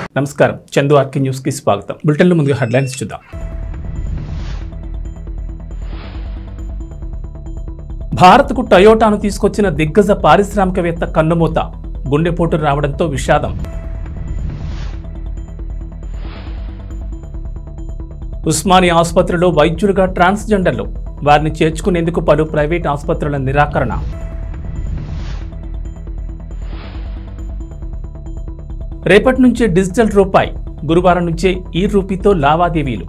నమస్కారం Chandu RK news కి స్వాగతం బులెటిన్లో ముందుగా హెడ్లైన్స్ చూద్దాం భారత్కు టయోటాను తీసుకొచ్చిన దిగ్గజ పారిశ్రామికవేత్త కన్నుమూత గుండెపోటు రావడంతో విషాదం ఉస్మానియా ఆసుపత్రిలో వైద్యులుగా ట్రాన్స్జెండర్లు వారిని చేర్చుకునేందుకు పలు ప్రైవేట్ ఆసుపత్రుల నిరాకరణ రేపటి నుంచే డిజిటల్ రూపాయి గురువారం నుంచే ఈ రూపీతో లావాదేవీలు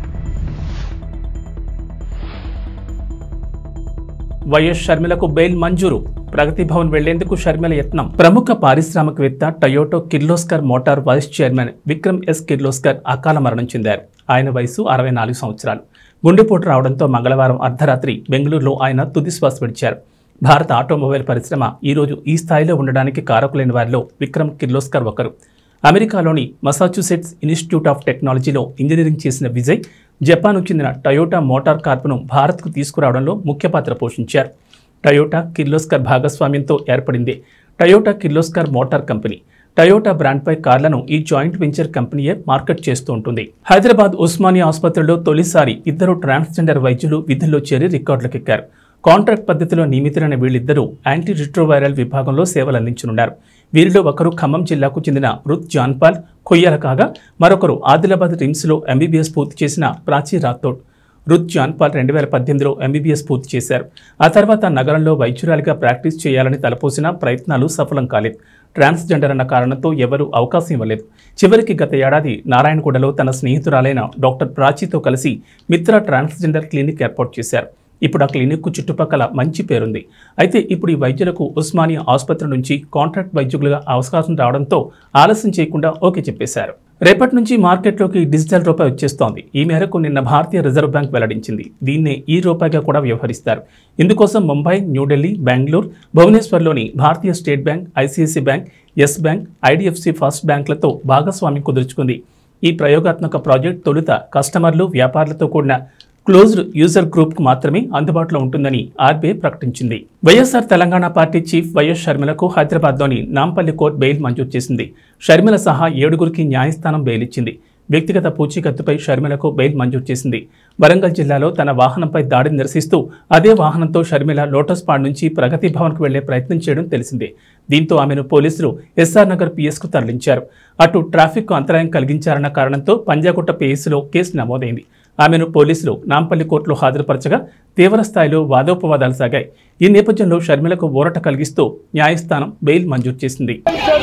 వైఎస్ షర్మిలకు బెయిల్ మంజూరు ప్రగతి భవన్ వెళ్లేందుకు షర్మిల యత్నం ప్రముఖ పారిశ్రామికవేత్త Toyota Kirloskar motor vice chairman Vikram S Kirloskar అకాల మరణం చెందారు ఆయన వయసు అరవై నాలుగు సంవత్సరాలు గుండెపోటు రావడంతో మంగళవారం అర్ధరాత్రి బెంగళూరులో ఆయన తుది శ్వాస విడిచారు భారత ఆటోమొబైల్ పరిశ్రమ ఈ రోజు ఈ స్థాయిలో ఉండడానికి కారకులైన వారిలో విక్రమ్ కిర్లోస్కర్ ఒకరు అమెరికాలోని మసాచ్యుసెట్స్ ఇన్స్టిట్యూట్ ఆఫ్ టెక్నాలజీలో ఇంజనీరింగ్ చేసిన విజయ్ జపాన్కు చెందిన టయోటా మోటార్ కార్పును భారత్కు తీసుకురావడంలో ముఖ్య పాత్ర పోషించారు టయోటా కిర్లోస్కర్ భాగస్వామ్యంతో ఏర్పడింది Toyota Kirloskar motor company Toyota బ్రాండ్పై కార్లను ఈ జాయింట్ వెంచర్ కంపెనీయే మార్కెట్ చేస్తూ ఉంటుంది హైదరాబాద్ ఉస్మానియా ఆసుపత్రిలో తొలిసారి ఇద్దరు ట్రాన్స్జెండర్ వైద్యులు విధుల్లో చేరి రికార్డులకెక్కారు కాంట్రాక్ట్ పద్ధతిలో నియమితులైన వీళ్ళిద్దరూ యాంటీ రిట్రోవైరల్ విభాగంలో సేవలు అందించనున్నారు వీరిలో ఒకరు ఖమ్మం జిల్లాకు చెందిన రుత్ జాన్పాల్ కొయ్యాల కాగా మరొకరు ఆదిలాబాద్ రిమ్స్లో ఎంబీబీఎస్ పూర్తి చేసిన ప్రాచీ రాథోడ్ రుత్ జాన్పాల్ రెండు వేల పద్దెనిమిదిలో ఎంబీబీఎస్ పూర్తి చేశారు ఆ తర్వాత నగరంలో వైద్యురాలిగా ప్రాక్టీస్ చేయాలని తలపోసిన ప్రయత్నాలు సఫలం కాలేదు ట్రాన్స్జెండర్ అన్న కారణంతో ఎవరూ అవకాశం ఇవ్వలేదు చివరికి గత ఏడాది నారాయణగూడలో తన స్నేహితురాలైన డాక్టర్ ప్రాచీతో కలిసి మిత్ర ట్రాన్స్జెండర్ క్లినిక్ ఏర్పాటు చేశారు ఇప్పుడు ఆ క్లినిక్కు చుట్టుపక్కల మంచి పేరుంది అయితే ఇప్పుడు ఈ వైద్యులకు ఉస్మానియా ఆసుపత్రి నుంచి కాంట్రాక్ట్ వైద్యులుగా అవకాశం రావడంతో ఆలస్యం చేయకుండా ఓకే చెప్పేశారు రేపటి నుంచి మార్కెట్లోకి డిజిటల్ రూపాయి వచ్చేస్తోంది ఈ మేరకు నిన్న భారతీయ రిజర్వ్ బ్యాంక్ వెల్లడించింది దీన్నే ఈ రూపాయిగా కూడా వ్యవహరిస్తారు ఇందుకోసం ముంబై న్యూఢిల్లీ బెంగళూరు భువనేశ్వర్లోని భారతీయ state bank ICICI bank Yes bank IDFC first బ్యాంకులతో భాగస్వామ్యం కుదుర్చుకుంది ఈ ప్రయోగాత్మక ప్రాజెక్ట్ తొలుత కస్టమర్లు వ్యాపారులతో కూడిన క్లోజ్డ్ యూజర్ గ్రూప్కు మాత్రమే అందుబాటులో ఉంటుందని ఆర్బీఐ ప్రకటించింది YSR Telangana party chief YS షర్మిలకు హైదరాబాద్లోని నాంపల్లి కోర్టు బెయిల్ మంజూరు చేసింది షర్మిల సహా ఏడుగురికి న్యాయస్థానం బెయిల్ ఇచ్చింది వ్యక్తిగత పూచీకత్తుపై షర్మిలకు బెయిల్ మంజూరు చేసింది వరంగల్ జిల్లాలో తన వాహనంపై దాడిని నిరసిస్తూ అదే వాహనంతో షర్మిల లోటస్ పాండ్ నుంచి ప్రగతి భవన్కు వెళ్లే ప్రయత్నం చేయడం తెలిసిందే దీంతో ఆమెను పోలీసులు ఎస్ఆర్ నగర్ పిఎస్కు తరలించారు అటు ట్రాఫిక్కు అంతరాయం కలిగించారన్న కారణంతో పంజాగుట్ట పిఎస్లో కేసు నమోదైంది ఆమెను పోలీసులు నాంపల్లి కోర్టులో హాజరుపరచగా తీవ్ర స్థాయిలో వాదోపవాదాలు సాగాయి ఈ నేపథ్యంలో షర్మిలకు ఊరట కలిగిస్తూ న్యాయస్థానం బెయిల్ మంజూరు చేసింది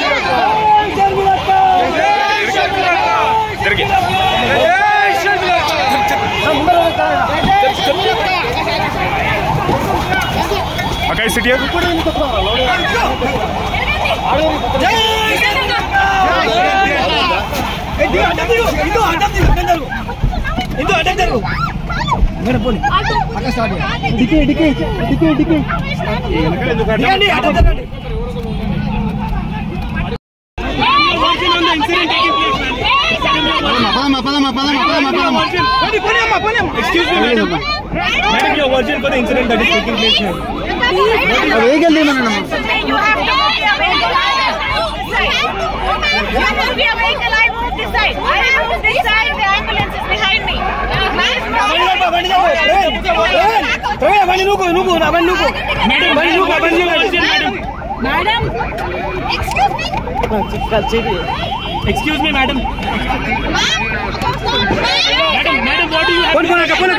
Okay, sit here. పదమ్మా పదమ్మా పదమ్మా పదమ్మా పదమ్మా Excuse me, madam. Madam, your version for the incident that is taking place here. Vehicle తీయమన్నా You have to move your vehicle. You move your vehicle. I move this side. I move this side. The ambulance is behind me. Madam. Excuse me. Excuse me, madam. Ma'am. Madam, madam, what do you have?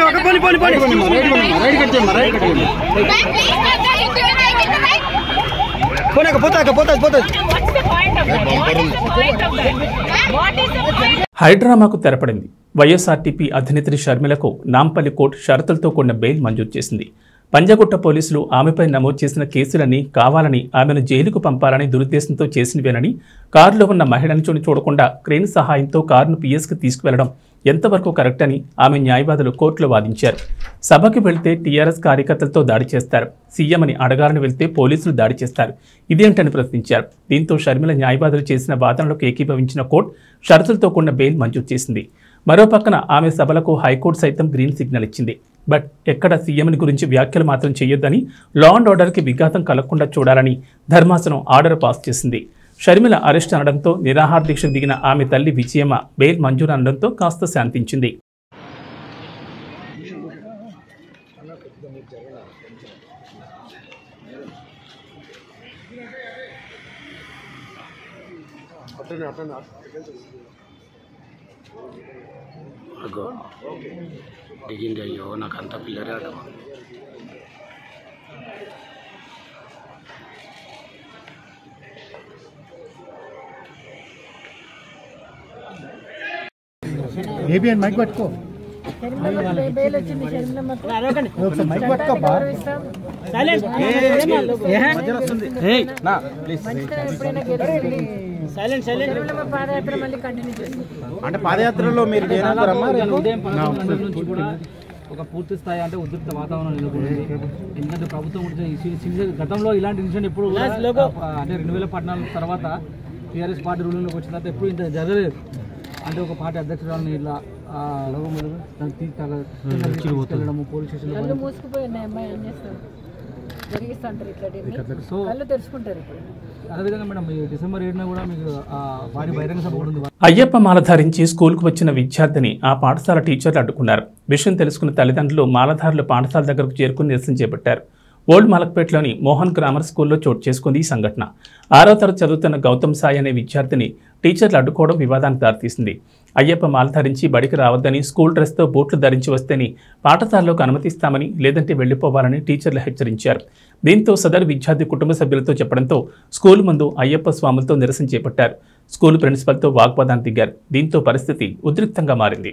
Right cut చేయమ్మా right cut చేయమ్మా Ma'am, please not get into your vehicle, right? పోతాక పోతుంది పోతుంది What's the point of that? What is the point of that? Ma'am, what is the point? హైడ్రామాకు తెరపడింది YSRTP అధినేత్రి షర్మిలకు Nampally court షరతులతో కూడిన బెయిల్ మంజూరు చేసింది పంజగుట్ట పోలీసులు ఆమెపై నమోదు చేసిన కేసులన్నీ కావాలని ఆమెను జైలుకు పంపాలని దురుద్దేశంతో చేసినవేనని కారులో ఉన్న మహిళను చూని చూడకుండా క్రేన్ సహాయంతో కారును పిఎస్కి తీసుకువెళ్లడం ఎంతవరకు కరెక్ట్ అని ఆమె న్యాయవాదులు కోర్టులో వాదించారు సభకి వెళ్తే టీఆర్ఎస్ కార్యకర్తలతో దాడి చేస్తారు సీఎం అని అడగాలని వెళ్తే పోలీసులు దాడి చేస్తారు ఇదేంటని ప్రశ్నించారు దీంతో షర్మిల న్యాయవాదులు చేసిన వాదనలకు ఏకీభవించిన కోర్టు షరతులతో కూడిన బెయిల్ మంజూరు చేసింది మరో పక్కన ఆమె సభలకు హైకోర్టు సైతం గ్రీన్ సిగ్నల్ ఇచ్చింది బట్ ఎక్కడ సీఎంని గురించి వ్యాఖ్యలు మాత్రం చేయొద్దని లా అండ్ ఆర్డర్కి విఘాతం కలగకుండా చూడాలని ధర్మాసనం ఆర్డర్ పాస్ చేసింది షర్మిల అరెస్ట్ అనడంతో నిరాహార దీక్ష దిగిన ఆమె తల్లి విజయమ్మ బెయిల్ మంజూరు అనడంతో కాస్త శాంతించింది అగో దిగింది అయ్యో నాకు అంత పిల్లరే అట ఏబిఎన్ మైక్ పట్టుకో ఒకసారి మైక్ పట్టుకోబ్బా మధ్యలో వస్తుంది నా ప్లీజ్ పాదయాత్ర మళ్ళీ కంటిన్యూ చేస్తాం అంటే పాదయాత్రలో మీరు చేరుతారమ్మా రేపు ఉదయం పదకొండు గంటల నుంచి కూడా ఒక పూర్తి స్థాయి అంటే ఉద్రిక్త వాతావరణం నెలకొంది ఎందుకంటే ప్రభుత్వం కూడా ఈ సి- సి- గతంలో ఇలాంటి ఇన్సిడెంట్ ఎప్పుడు కూడా, ఆ, అంటే రెండు వేల పద్నాలుగు తర్వాత టీఆర్ఎస్ పార్టీ రూలింగ్లోకి వచ్చిన తర్వాత ఎప్పుడు ఇంత జరగలేదు అంటే ఒక పార్టీ అధ్యక్షురాలను ఇలా ఆ, దాన్ని తీ- తల- తీసుకెళ్ళడము పోలీస్ కళ్ళు స్టేషన్లో మూసుకుపోయి ఉన్నాయి అమ్మాయి ఏం చేస్తాం జరిగిస్తుంటారు ఇట్లాంటివి సో కళ్ళు తెరుచుకుంటారు ఇప్పుడు అదేవిధంగా మేడం ఈ డిసెంబర్ ఏడున కూడా మీకు ఆ, భారీ బహిరంగ సభ కూడా ఉంది అయ్యప్ప మాల ధరించి స్కూల్కు వచ్చిన విద్యార్థిని ఆ పాఠశాల టీచర్లు అడ్డుకున్నారు విషయం తెలుసుకున్న తల్లిదండ్రులు మాలధారులు పాఠశాల దగ్గరకు చేరుకుని నిరసన చేపట్టారు ఓల్డ్ మలక్పేటలోని మోహన్ గ్రామర్ స్కూల్లో చోటు చేసుకుంది ఈ సంఘటన ఆరో తరగతి చదువుతున్న గౌతమ్ సాయి అనే విద్యార్థిని టీచర్లు అడ్డుకోవడం వివాదానికి దారితీసింది అయ్యప్ప మాల ధరించి బడికి రావద్దని స్కూల్ డ్రెస్తో బూట్లు ధరించి వస్తేని పాఠశాలలోకి అనుమతిస్తామని లేదంటే వెళ్లిపోవాలని టీచర్లు హెచ్చరించారు దీంతో సదరు విద్యార్థి కుటుంబ సభ్యులతో చెప్పడంతో స్కూల్ ముందు అయ్యప్ప స్వాములతో నిరసన చేపట్టారు స్కూల్ ప్రిన్సిపల్తో వాగ్వాదానికి దిగారు దీంతో పరిస్థితి ఉద్రిక్తంగా మారింది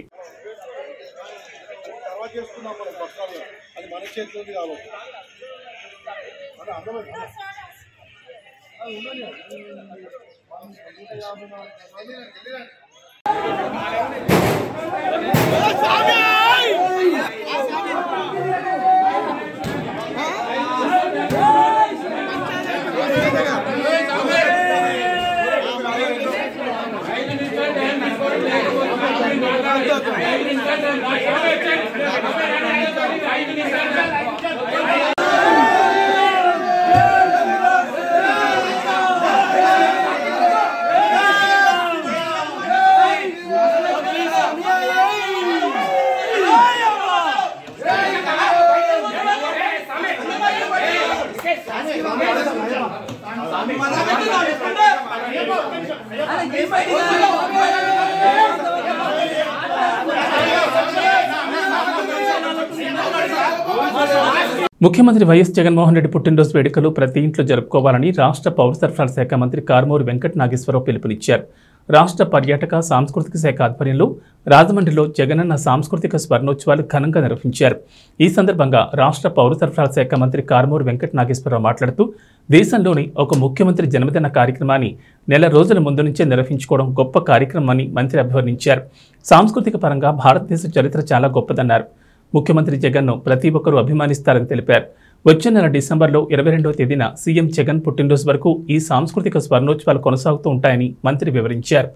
ముఖ్యమంత్రి వైఎస్ జగన్మోహన్ రెడ్డి పుట్టినరోజు వేడుకలు ప్రతి ఇంట్లో జరుపుకోవాలని రాష్ట్ర పౌర సరఫరాల శాఖ మంత్రి కారుమూరి వెంకట నాగేశ్వరరావు పిలుపునిచ్చారు రాష్ట్ర పర్యాటక సాంస్కృతిక శాఖ ఆధ్వర్యంలో రాజమండ్రిలో జగనన్న సాంస్కృతిక స్వర్ణోత్సవాలు ఘనంగా నిర్వహించారు ఈ సందర్భంగా రాష్ట్ర పౌర సరఫరాల శాఖ మంత్రి కారుమూరి వెంకట నాగేశ్వరరావు మాట్లాడుతూ దేశంలోని ఒక ముఖ్యమంత్రి జన్మదిన కార్యక్రమాన్ని నెల రోజుల ముందు నుంచే నిర్వహించుకోవడం గొప్ప కార్యక్రమం అని మంత్రి అభివర్ణించారు సాంస్కృతిక పరంగా భారతదేశ చరిత్ర చాలా గొప్పదన్నారు ముఖ్యమంత్రి జగన్ను ప్రతి ఒక్కరూ అభిమానిస్తారని తెలిపారు వచ్చే నెల డిసెంబర్లో ఇరవై రెండవ తేదీన సీఎం జగన్ పుట్టినరోజు వరకు ఈ సాంస్కృతిక స్వర్ణోత్సవాలు కొనసాగుతూ ఉంటాయని మంత్రి వివరించారు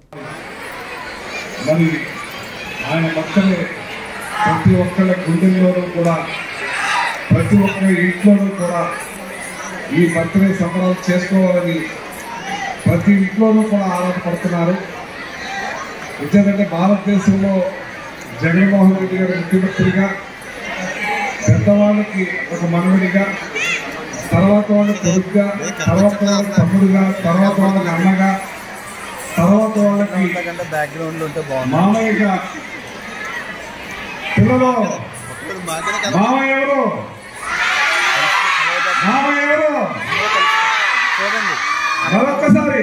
మరి ఆయన భక్తులు ప్రతి ఒక్కళ్ళ గుండెల్లోనూ కూడా ప్రతి ఒక్కరి ఇంట్లోనూ కూడా ఈ బర్త్డే సంబరాలు చేసుకోవాలని ప్రతి ఇంట్లోనూ కూడా ఆరాటపడుతున్నారు ఎందుకంటే భారతదేశంలో జగన్మోహన్ రెడ్డి గారు ముఖ్యమంత్రిగా పెద్దవాళ్ళకి ఒక మనవడిగా తర్వాత వాళ్ళ కొడుకుగా తర్వాత వాళ్ళ తమ్ముడుగా తర్వాత వాళ్ళకి అన్నగా తర్వాత వాళ్ళకి బ్యాక్గ్రౌండ్ ఉంటే మామయ్యగా పిల్లలు మామయ్య ఎవరు మామయ్య ఎవరు మరొక్కసారి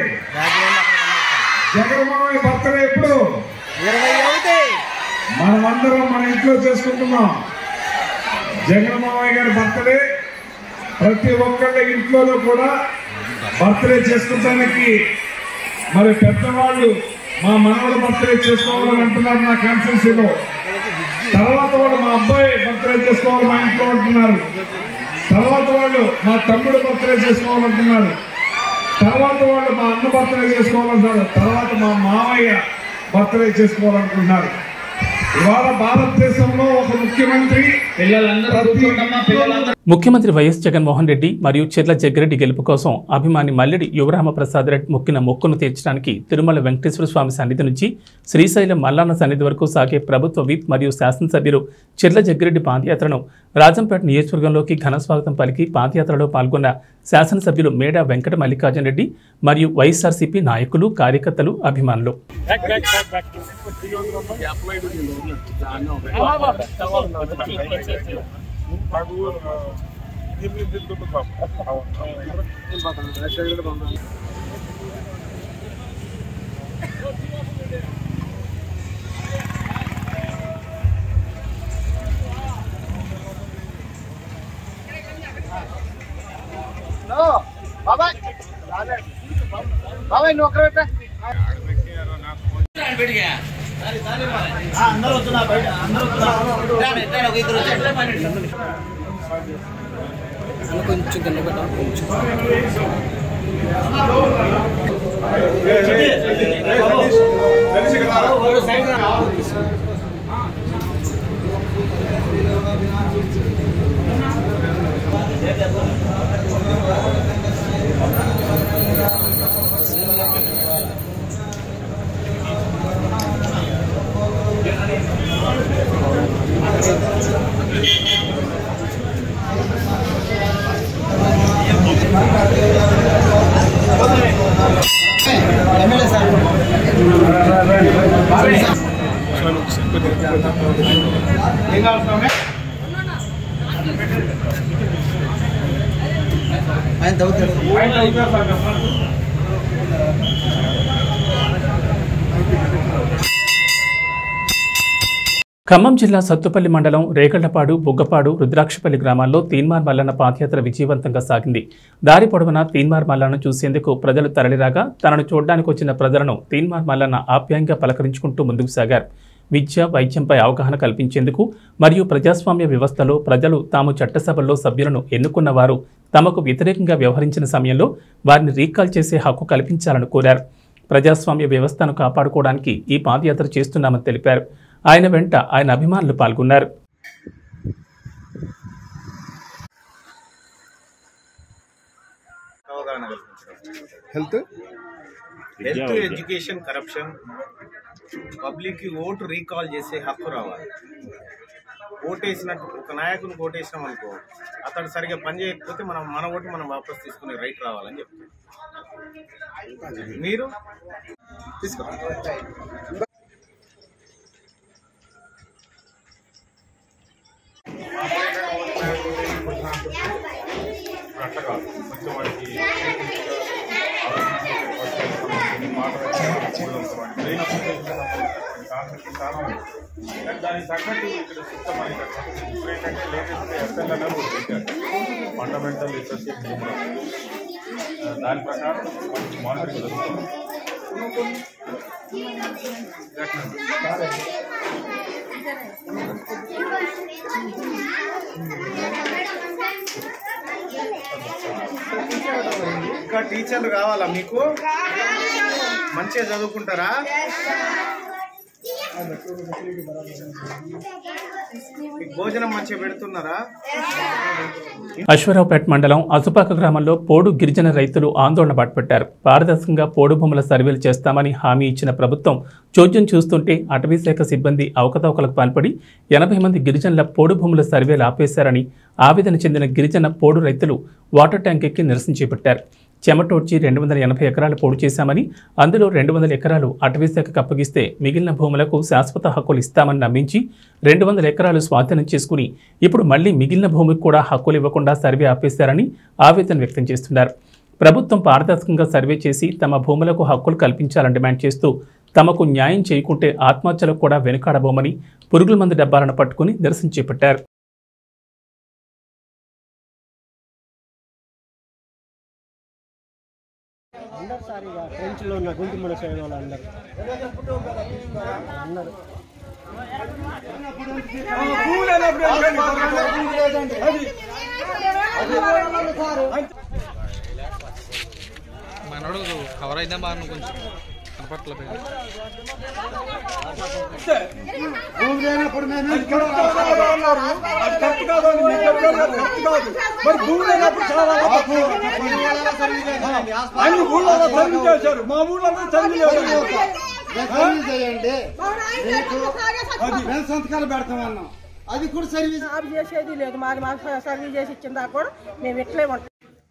జగన్ మామయ్య బర్త్డే ఎప్పుడు ఇరవై ఒకటి మనమందరం మన ఇంట్లో చేసుకుంటున్నాం జగన్ మామయ్య గారి బర్త్డే ప్రతి ఒక్కళ్ళ ఇంట్లోనూ కూడా బర్త్డే చేసుకుంటానికి మరి పెద్దవాళ్ళు మా మనవడు బర్త్డే చేసుకోవాలని అంటున్నారు నా కాన్స్టిట్యూన్సీలో తర్వాత వాళ్ళు మా అబ్బాయి బర్త్డే చేసుకోవాలి మా ఇంట్లో అంటున్నారు తర్వాత వాళ్ళు మా తమ్ముడు బర్త్డే చేసుకోవాలంటున్నారు తర్వాత వాళ్ళు మా అన్న బర్త్డే చేసుకోవాలంటున్నారు తర్వాత మా మామయ్య బర్త్డే చేసుకోవాలనుకుంటున్నారు ఇవాళ భారతదేశంలో ఒక ముఖ్యమంత్రి ప్రతి ఇంట్లోనూ ముఖ్యమంత్రి వైఎస్ జగన్మోహన్ రెడ్డి మరియు చెర్ల జగ్గిరెడ్డి గెలుపు కోసం అభిమాని మల్లెడి యువరామ ప్రసాద్ రెడ్డి మొక్కిన మొక్కును తీర్చడానికి తిరుమల వెంకటేశ్వర స్వామి సన్నిధి నుంచి శ్రీశైలం మల్లాన్న సన్నిధి వరకు సాగే ప్రభుత్వ విప్ మరియు శాసనసభ్యులు చెర్ల జగ్గిరెడ్డి పాదయాత్రను రాజంపేట నియోజకవర్గంలోకి ఘన స్వాగతం పలికి పాదయాత్రలో పాల్గొన్న శాసనసభ్యులు మేడా వెంకట మల్లికార్జున రెడ్డి మరియు వైఎస్ఆర్సీపీ నాయకులు కార్యకర్తలు అభిమానులు ఖమ్మం జిల్లా సత్తుపల్లి మండలం రేగళ్లపాడు బుగ్గపాడు రుద్రాక్షపల్లి గ్రామాల్లో తీన్మార్ మల్లన్న పాదయాత్ర విజయవంతంగా సాగింది దారి పొడవునా తీన్మార్ మల్లన్న చూసేందుకు ప్రజలు తరలిరాగా తనను చూడడానికి వచ్చిన ప్రజలను తీన్మార్ మల్లన్న ఆప్యాయంగా పలకరించుకుంటూ ముందుకు సాగారు విద్య వైద్యంపై అవగాహన కల్పించేందుకు మరియు ప్రజాస్వామ్య వ్యవస్థలో ప్రజలు తాము చట్టసభల్లో సభ్యులను ఎన్నుకున్న వారు తమకు వ్యతిరేకంగా వ్యవహరించిన సమయంలో వారిని రీకాల్ చేసే హక్కు కల్పించాలని కోరారు ప్రజాస్వామ్య వ్యవస్థను కాపాడుకోవడానికి ఈ పాదయాత్ర చేస్తున్నామని తెలిపారు ఆయన వెంట ఆయన అభిమానులు పాల్గొన్నారు అవగాహన కల్పించడం health health education corruption public కి ఓటు రీకాల్ చేసే హక్కు రావాలి ఓటేసినట్టు ఒక నాయకుని ఓటేసినాం అనుకో అతడు సరిగా పని చేయకపోతే మనం మన ఓటు మనం వాపస్ తీసుకునే రైట్ రావాలని చెప్తాం మీరు తీసుకో దానికి తగ్గట్టు ఇక్కడ సిస్టమ్ అనేది ఇప్పుడు ఏంటంటే లేటెస్ట్ ఎస్ఎల్ఎన్ కూడా పెట్టారు ఫండమెంటల్ లిటరసీ దాని ప్రకారం మనకి మానిటరింగ్ జరుగుతుంది ఇంకా టీచర్లు కావాలా మీకు మంచిగా చదువుకుంటారా మీకు భోజనం మంచిగా పెడుతున్నారా అశ్వరావుపేట మండలం అసుపాక గ్రామంలో పోడు గిరిజన రైతులు ఆందోళన బాటపట్టారు పారదర్శకంగా పోడు భూముల సర్వేలు చేస్తామని హామీ ఇచ్చిన ప్రభుత్వం చోద్యం చూస్తుంటే అటవీ శాఖ సిబ్బంది అవకతవకలకు పాల్పడి ఎనభై మంది గిరిజనుల పోడు భూముల సర్వేలు ఆపేశారని ఆవేదన చెందిన గిరిజన పోడు రైతులు వాటర్ ట్యాంక్ ఎక్కి నిరసన చేపట్టారు చెమటోడ్చి రెండు వందల ఎనభై ఎకరాలు పోడు చేశామని అందులో రెండు వందల ఎకరాలు అటవీ శాఖకు అప్పగిస్తే మిగిలిన భూములకు శాశ్వత హక్కులు ఇస్తామని నమ్మించి రెండు వందల ఎకరాలు స్వాధీనం చేసుకుని ఇప్పుడు మళ్లీ మిగిలిన భూమికి కూడా హక్కులు ఇవ్వకుండా సర్వే ఆపేశారని ఆవేదన వ్యక్తం చేస్తున్నారు ప్రభుత్వం పారదర్శకంగా సర్వే చేసి తమ భూములకు హక్కులు కల్పించాలని డిమాండ్ చేస్తూ తమకు న్యాయం చేయకుంటే ఆత్మహత్యలకు కూడా వెనుకాడబోమని పురుగుల మందు డబ్బాలను పట్టుకుని నిరసన చేపట్టారు అందరు సార్ ఇక ఫ్రెంచ్లో ఉన్న గుంటి మన సైడ్ వాళ్ళు అందరు అందరు మనోడు కవర్ అయితే బాగా కొంచెం కనపట్ల భూమి లేనప్పుడు మేము ఇక్కడ రావాలి. అది కరెక్ట్ కాదు అని మీకు చెప్పాను కదా, కరెక్ట్ కాదు కాదు మరి భూమి లేనప్పుడు చాలా తప్పు. అన్ని ఊళ్ళో సర్వీస్ చేశారు మా ఊళ్ళో సర్వీస్ చేశారు అది సంతకాలు పెడతామన్నాం అది కూడా సర్వీస్ ఆఫ్ చేసేది లేదు మాది మాకు సర్వీస్ చేసి ఇచ్చిన దాకా కూడా మేము ఇట్లే ఉంటాం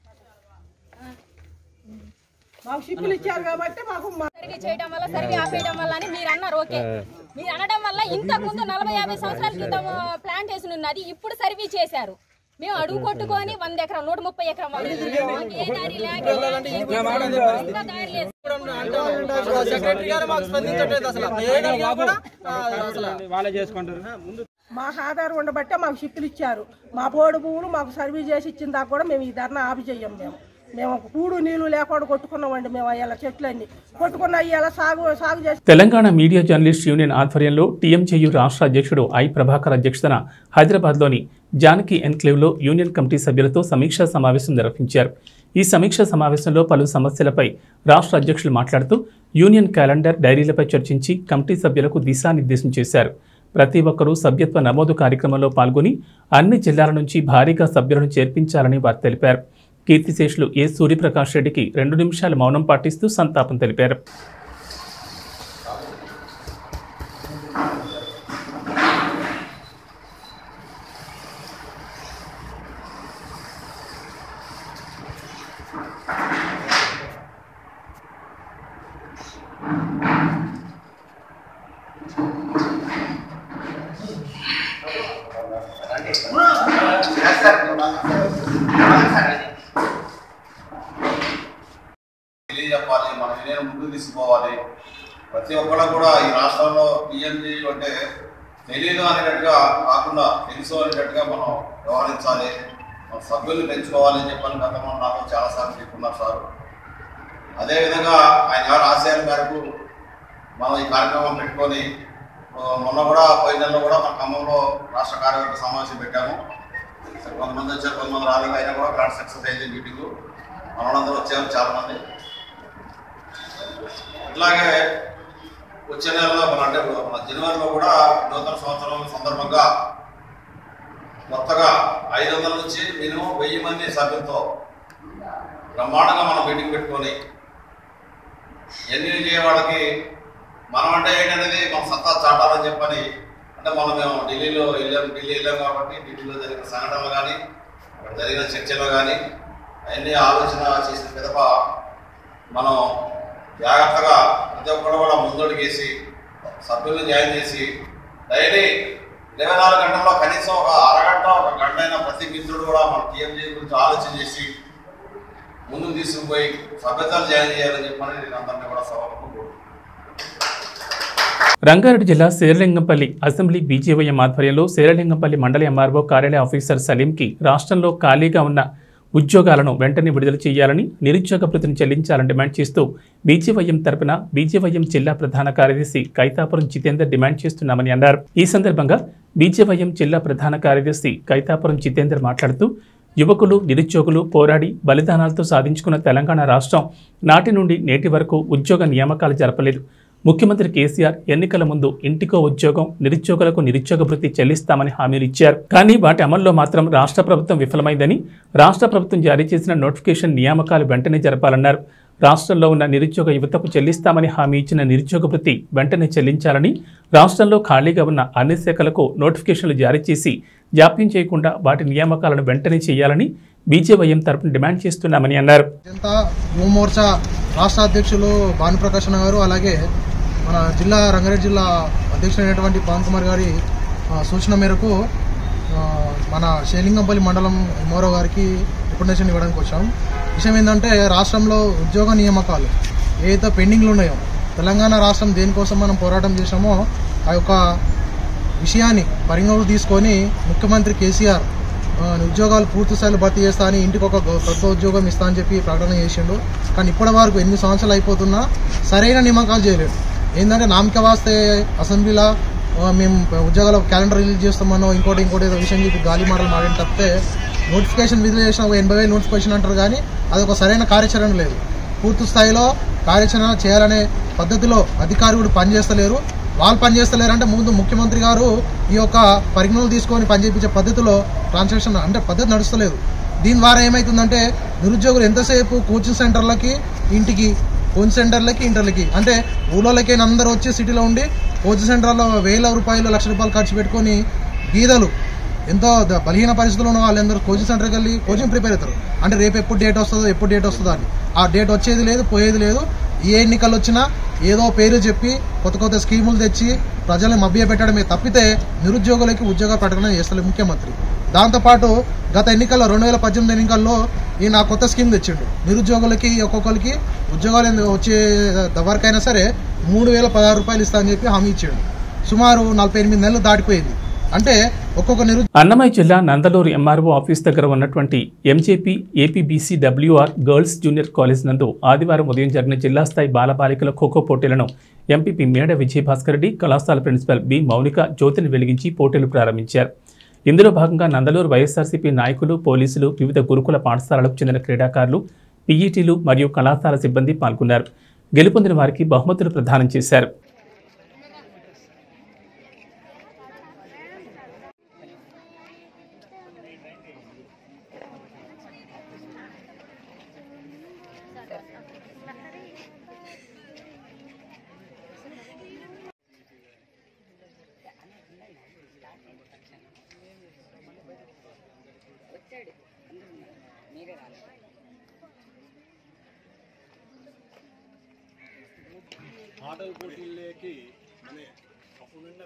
మాకు షిప్పులు ఇచ్చారు కాబట్టి మాకు మా- సర్వీ చేయడం వల్ల సర్వీ ఆపేయడం వల్ల అని మీరు అన్నారు ఓకే మీరు అనడం వల్ల ఇంతకు ముందు నలభై యాభై సంవత్సరాల క్రితం ప్లాంటేషన్ ఉన్నది ఇప్పుడు సర్వీ చేశారు మేము అడుగు కొట్టుకొని వంద ఎకరం నూట ముప్పై ఎకరం వాళ్ళు మాకు ఏ దారి లేక ఇంకా దారి లేదు. సెక్రటరీ గారు మాకు స్పందించట్లేదు అసలు ఏ అడిగినా కూడా ఆ, అసలు వాళ్ళే చేసుకుంటారు మాకు ఆధారం ఉండబట్టే మాకు షిప్పులు ఇచ్చారు మా బోర్డు భూములు మాకు సర్వీస్ చేసి ఇచ్చిన దాకా కూడా మేము ఈ ధర్నా ఆపి చెయ్యం మేము మేము కూడు నీళ్లు లేకుండా కొట్టుకున్నామండి మేము అయ్యాల చెట్లన్నీ కొట్టుకున్న అయ్యాల సాగు సాగు చేసి తెలంగాణ మీడియా జర్నలిస్ట్ యూనియన్ ఆధ్వర్యంలో టీఎంజేయు రాష్ట్ర అధ్యక్షుడు ఐ ప్రభాకర్ అధ్యక్షతన హైదరాబాద్లోని జానకి ఎన్క్లేవ్లో యూనియన్ కమిటీ సభ్యులతో సమీక్షా సమావేశం నిర్వహించారు ఈ సమీక్షా సమావేశంలో పలు సమస్యలపై రాష్ట్ర అధ్యక్షులు మాట్లాడుతూ యూనియన్ క్యాలెండర్ డైరీలపై చర్చించి కమిటీ సభ్యులకు దిశానిర్దేశం చేశారు ప్రతి ఒక్కరూ సభ్యత్వ నమోదు కార్యక్రమంలో పాల్గొని అన్ని జిల్లాల నుంచి భారీగా సభ్యులను చేర్పించాలని వారు తెలిపారు కీర్తిశేషులు ఏ సూర్యప్రకాష్ రెడ్డికి రెండు నిమిషాలు మౌనం పాటిస్తూ సంతాపం తెలిపారు తెలియజెప్పాలి మన యూనియన్ ముందుకు తీసుకుపోవాలి ప్రతి ఒక్కరు కూడా ఈ రాష్ట్రంలో టీఎంజీ అంటే తెలియదు అనేటట్టుగా కాకుండా తెలుసు అనేటట్టుగా మనం వ్యవహరించాలి మన సభ్యుల్ని పెంచుకోవాలి అని చెప్పని గతంలో నాకు చాలాసార్లు చెప్పుకున్నారు సార్ అదేవిధంగా ఆయన గారి ఆశయాల మేరకు మనం ఈ కార్యక్రమం పెట్టుకొని ఆ, మొన్న కూడా పోయిన నెలలో కూడా మన ఖమ్మంలో రాష్ట్ర కార్యవర్గ సమావేశం పెట్టాము సరే, కొంతమంది వచ్చారు కొంతమంది రాలేదు అయినా కూడా గ్రాండ్ సక్సెస్ అయింది మీటింగ్ మనలందరూ వచ్చారు చాలా మంది ఇట్లాగే వచ్చే నెలలో మన అంటే మన జనవరిలో కూడా నూతన సంవత్సరం సందర్భంగా కొత్తగా ఐదు వందల నుంచి మినిమం వెయ్యి మంది సభ్యులతో బ్రహ్మాండంగా మనం మీటింగ్ పెట్టుకొని ఎన్ని వాళ్ళకి మనం అంటే ఏంటనేది మన సత్తా చాటాలని చెప్పని అంటే మనం మేము ఢిల్లీలో వెళ్ళాం ఢిల్లీ వెళ్ళాం కాబట్టి ఢిల్లీలో జరిగిన సంఘటనలు కానీ అక్కడ జరిగిన చర్చలు కానీ అవన్నీ ఆలోచన చేసిన పిదప మనం జాగ్రత్తగా ప్రతి ఒక్కరు కూడా ముందడుగేసి సభ్యులను జాయిన్ చేసి డైలీ ఇరవై నాలుగు గంటల్లో కనీసం ఒక అరగంట ఒక గంట అయినా ప్రతి మిత్రుడు కూడా మన టీఎంజీ గురించి ఆలోచన చేసి ముందుకు తీసుకుపోయి సభ్యతలు జాయిన్ చేయాలని చెప్పని నేను అందరినీ కూడా సభకు రంగారెడ్డి జిల్లా శేరలింగంపల్లి అసెంబ్లీ బీజేవైఎం ఆధ్వర్యంలో శేరలింగంపల్లి మండలి ఎంఆర్ఓ కార్యాలయ ఆఫీసర్ సలీంకి రాష్ట్రంలో ఖాళీగా ఉన్న ఉద్యోగాలను వెంటనే విడుదల చేయాలని నిరుద్యోగ భృతిని చెల్లించాలని డిమాండ్ చేస్తూ బీజేవైఎం తరపున బీజేవైఎం జిల్లా ప్రధాన కార్యదర్శి కైతాపురం జితేందర్ డిమాండ్ చేస్తున్నామని అన్నారు ఈ సందర్భంగా బీజేవైఎం జిల్లా ప్రధాన కార్యదర్శి కైతాపురం జితేందర్ మాట్లాడుతూ యువకులు నిరుద్యోగులు పోరాడి బలిదానాలతో సాధించుకున్న తెలంగాణ రాష్ట్రం నాటి నుండి నేటి వరకు ఉద్యోగ నియామకాలు జరపలేదు ముఖ్యమంత్రి కేసీఆర్ ఎన్నికల ముందు ఇంటికో ఉద్యోగం నిరుద్యోగులకు నిరుద్యోగ భృతి చెల్లిస్తామని హామీలు ఇచ్చారు కానీ వాటి అమల్లో మాత్రం రాష్ట్ర ప్రభుత్వం విఫలమైందని రాష్ట్ర ప్రభుత్వం జారీ చేసిన నోటిఫికేషన్ నియామకాలు వెంటనే జరపాలన్నారు రాష్ట్రంలో ఉన్న నిరుద్యోగ యువతకు చెల్లిస్తామని హామీ ఇచ్చిన నిరుద్యోగ భృతి వెంటనే చెల్లించాలని రాష్ట్రంలో ఖాళీగా ఉన్న అన్ని శాఖలకు నోటిఫికేషన్లు జారీ చేసి జాప్యం చేయకుండా వాటి నియామకాలను వెంటనే చేయాలని బీజేవైఎం తరపున డిమాండ్ చేస్తున్నామని అన్నారు జనతా యువ మోర్చా రాష్ట్ర అధ్యక్షులు భానుప్రకాష్ అన్న గారు అలాగే మన జిల్లా రంగారెడ్డి జిల్లా అధ్యక్షుడైనటువంటి పవన్ కుమార్ గారి ఆ, సూచన మేరకు ఆ, మన శేలింగంపల్లి మండలం మోరో గారికి రికమెండేషన్ ఇవ్వడానికి వచ్చాం విషయం ఏంటంటే రాష్ట్రంలో ఉద్యోగ నియామకాలు ఏదైతే పెండింగ్లు ఉన్నాయో తెలంగాణ రాష్ట్రం దేనికోసం మనం పోరాటం చేశామో ఆ యొక్క విషయాన్ని పరిగణలోకి తీసుకొని ముఖ్యమంత్రి కేసీఆర్ ఆ, ఉద్యోగాలు పూర్తి స్థాయిలో భర్తీ చేస్తా అని ఇంటికి ఒక గొ- కొత్త ఉద్యోగం ఇస్తా అని చెప్పి ప్రకటన చేసిండు కానీ ఇప్పటి వరకు ఎన్ని సంవత్సరాలు అయిపోతున్నా సరైన నియామకాలు చేయలేడు ఏంటంటే నామక వాస్తే అసెంబ్లీలో ఆ, మేము ఉద్యోగాల క్యాలెండర్ రిలీజ్ చేస్తామనో ఇంకోటి ఇంకోటి ఏదో విషయం చెప్పి గాలి మాటలు మాట్లాడి తప్పితే నోటిఫికేషన్ విడుదల చేసిన ఒక ఎనభై వేలు నోటిఫికేషన్ అంటారు కానీ అది ఒక సరైన కార్యాచరణ లేదు పూర్తి స్థాయిలో కార్యాచరణ చేయాలనే పద్ధతిలో అధికారులు పనిచేస్తలేరు వాళ్ళు పని చేస్తలేరంటే ముందు ముఖ్యమంత్రి గారు ఈ యొక్క పరిజ్ఞానాలు తీసుకొని పనిచేయించే పద్ధతిలో ట్రాన్సాక్షన్ అంటే పద్ధతి నడుస్తలేదు దీని ద్వారా ఏమవుతుందంటే నిరుద్యోగులు ఎంతసేపు కోచింగ్ సెంటర్లకి ఇంటికి కోచింగ్ సెంటర్లకి ఇంటర్లకి అంటే ఊళ్ళోకి అందరూ వచ్చి సిటీలో ఉండి కోచింగ్ సెంటర్లో వేల రూపాయలు లక్ష రూపాయలు ఖర్చు పెట్టుకొని బీదలు ఎంతో ద- బలహీన పరిస్థితుల్లో ఉన్న వాళ్ళందరూ కోచింగ్ సెంటర్కి వెళ్ళి కోచింగ్ ప్రిపేర్ అవుతారు అంటే రేపు ఎప్పుడు డేట్ వస్తుందో ఎప్పుడు డేట్ వస్తుందో అని ఆ డేట్ వచ్చేది లేదు పోయేది లేదు ఏ ఎన్నికలు వచ్చినా ఏదో పేరు చెప్పి కొత్త కొత్త స్కీములు తెచ్చి ప్రజల్ని మభ్య పెట్టడమే తప్పితే నిరుద్యోగులకి ఉద్యోగ ప్రకటన చేస్తలేదు ముఖ్యమంత్రి దాంతోపాటు గత ఎన్నికల్లో రెండు వేల పద్దెనిమిది ఎన్నికల్లో ఈయన కొత్త స్కీమ్ తెచ్చిండు నిరుద్యోగులకి ఒక్కొక్కరికి ఉద్యోగాలు ఎందు- వచ్చే వరకైనా సరే మూడు వేల పదహారు రూపాయలు ఇస్తా అని చెప్పి హామీ ఇచ్చాడు సుమారు నలభై ఎనిమిది నెలలు దాటిపోయింది అంటే ఒక్కొక్క నిరు అన్నమయ్య జిల్లా నందలూరు ఎంఆర్ఓ ఆఫీస్ దగ్గర ఉన్నటువంటి MJP APBC WR girls junior college నందు ఆదివారం ఉదయం జరిగిన జిల్లా స్థాయి బాలబాలికల ఖోఖో పోటీలను ఎంపీపీ మేడ విజయభాస్కర్ రెడ్డి కళాశాల ప్రిన్సిపల్ బి మౌనిక జ్యోతిని వెలిగించి పోటీలు ప్రారంభించారు ఇందులో భాగంగా నందలూరు వైఎస్ఆర్సీపీ నాయకులు పోలీసులు వివిధ గురుకుల పాఠశాలలకు చెందిన క్రీడాకారులు పీఈటీలు మరియు కళాశాల సిబ్బంది పాల్గొన్నారు గెలుపొందిన వారికి బహుమతులు ప్రదానం చేశారు ఆటల పోటీల్లోకి మన అప్పుడున్న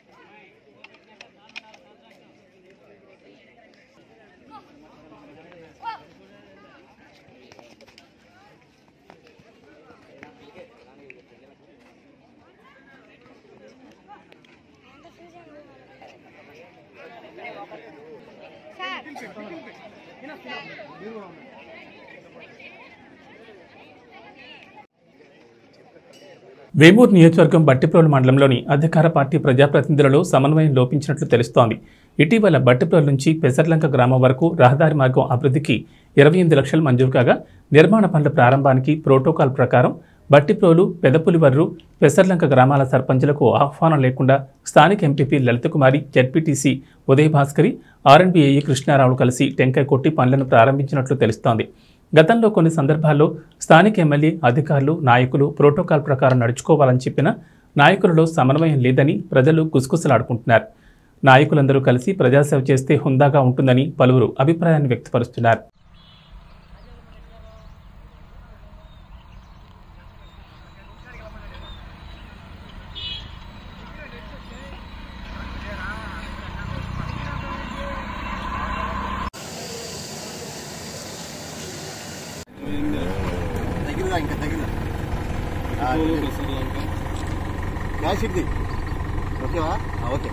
వేమూరు నియోజకవర్గం బట్టిప్రోలు మండలంలోని అధికార పార్టీ ప్రజాప్రతినిధులలో సమన్వయం లోపించినట్లు తెలుస్తోంది ఇటీవల బట్టిప్రోలు నుంచి పెసర్లంక గ్రామం వరకు రహదారి మార్గం అభివృద్ధికి ఇరవై ఎనిమిది లక్షలు మంజూరు కాగా నిర్మాణ పనుల ప్రారంభానికి ప్రోటోకాల్ ప్రకారం బట్టిప్రోలు పెదపులివర్రు పెసర్లంక గ్రామాల సర్పంచులకు ఆహ్వానం లేకుండా స్థానిక ఎంపీపీ లలితకుమారి జడ్పీటీసీ ఉదయ్ భాస్కరి ఆర్ఎన్బిఏఈ కృష్ణారావులు కలిసి టెంకాయ కొట్టి పనులను ప్రారంభించినట్లు తెలుస్తోంది గతంలో కొన్ని సందర్భాల్లో స్థానిక ఎమ్మెల్యే అధికారులు నాయకులు ప్రోటోకాల్ ప్రకారం నడుచుకోవాలని చెప్పిన నాయకులలో సమన్వయం లేదని ప్రజలు గుసగుసలాడుకుంటున్నారు నాయకులందరూ కలిసి ప్రజాసేవ చేస్తే హుందాగా ఉంటుందని పలువురు అభిప్రాయాన్ని వ్యక్తపరుస్తున్నారు తగిలిదా ఇంకా తగిలిదా క్యాష్ ఇది ఓకేవా ఆ, ఓకే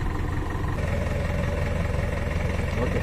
ఓకే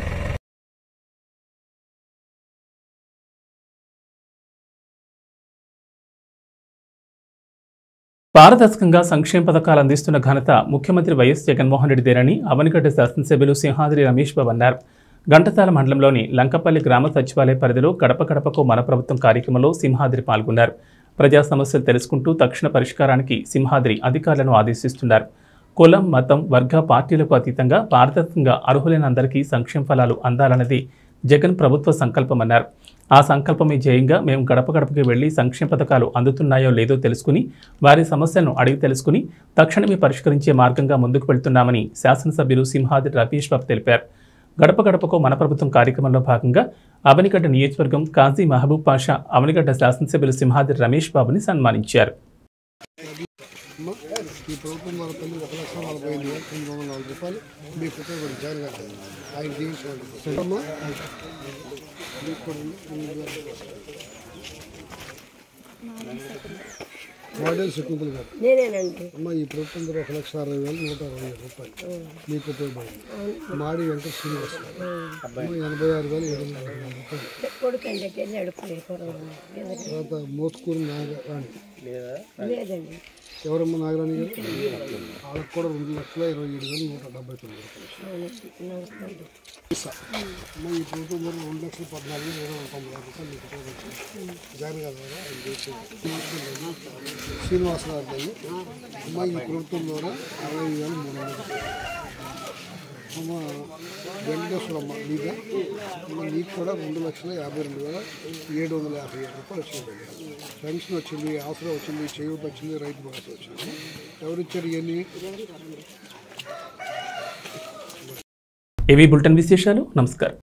పారదర్శకంగా సంక్షేమ పథకాలు అందిస్తున్న ఘనత ముఖ్యమంత్రి వైఎస్ జగన్మోహన్ రెడ్డిదేనని అవనిగడ్డ శాసనసభ్యులు సింహాద్రి రమేష్ బాబు అన్నారు గంటసాల మండలంలోని లంకపల్లి గ్రామ సచివాలయ పరిధిలో గడప గడపకు మన ప్రభుత్వం కార్యక్రమంలో సింహాద్రి పాల్గొన్నారు ప్రజా సమస్యలు తెలుసుకుంటూ తక్షణ పరిష్కారానికి సింహాద్రి అధికారులను ఆదేశిస్తున్నారు కులం మతం వర్గ పార్టీలకు అతీతంగా పారదర్శకంగా అర్హులైన అందరికీ సంక్షేమ ఫలాలు అందాలన్నది జగన్ ప్రభుత్వ సంకల్పమన్నారు ఆ సంకల్పమే జయంగా మేము గడప గడపకి వెళ్లి సంక్షేమ పథకాలు అందుతున్నాయో లేదో తెలుసుకుని వారి సమస్యలను అడిగి తెలుసుకుని తక్షణమే పరిష్కరించే మార్గంగా ముందుకు వెళ్తున్నామని శాసనసభ్యులు సింహాద్రి రమేష్ బాబు తెలిపారు గడప గడపకు మన ప్రభుత్వం కార్యక్రమంలో భాగంగా అవనిగడ్డ నియోజకవర్గం కాజీ మహబూబ్ పాషా అవనిగడ్డ శాసనసభ్యులు సింహాద్రి రమేష్ బాబుని సన్మానించారు ఈ ప్రభుత్వం వాళ్ళ తల్లి ఒక లక్ష నలభై ఐదు వేల తొమ్మిది వందల నాలుగు రూపాయలు మీకు ఉపయోగపడి జాయిన్ కాదు ఆయన దీవించుకోండి అమ్మా మీకు కూడా మోడల్ శకుంతలు గారు నేనేనండి అమ్మ ఈ ప్రభుత్వం ద్వారా ఒక లక్ష అరవై వేలు నూట అరవై ఐదు రూపాయలు మీకు ఉపయోగపడింది మాడి వెంకట శ్రీనివాస్ గారు. అమ్మ ఎనభై ఆరు వేలు ఏడు వందల అరవై నాలుగు రూపాయలు కొడుకండి వెళ్ళాడు పని తర్వాత మోత్కూరు నాగరాణి లేదండి ఎవరమ్మా నాగరాణి గారు వాళ్ళకి కూడా రెండు లక్షల ఇరవై ఏడు వేల నూట డెబ్బై తొమ్మిది రూపాయలు ఇస్తా. అమ్మ ఈ ప్రభుత్వం ద్వారా రెండు లక్షల పద్నాలుగు వేల ఇరవై తొమ్మిది రూపాయలు మీకు కూడా వచ్చింది. జగన్ గారు ద్వారా ఆయన చేసేది. శ్రీనివాసరావు గారు అమ్మ ఈ ప్రభుత్వం ద్వారా అరవై వేల మూడు వందలు అమ్మ వెంకటేశ్వరమ్మ మీద అమ్మ నీకు కూడా రెండు లక్షల యాభై రెండు వేల ఏడు వందల యాభై ఏడు రూపాయలు వచ్చింది పెన్షన్ వచ్చింది ఆసరా వచ్చింది చేయూత వచ్చింది రైతు భరోసా వచ్చింది ఎవరిచ్చారు ఇవన్నీ ఇవి బులెటిన్ విశేషాలు నమస్కారం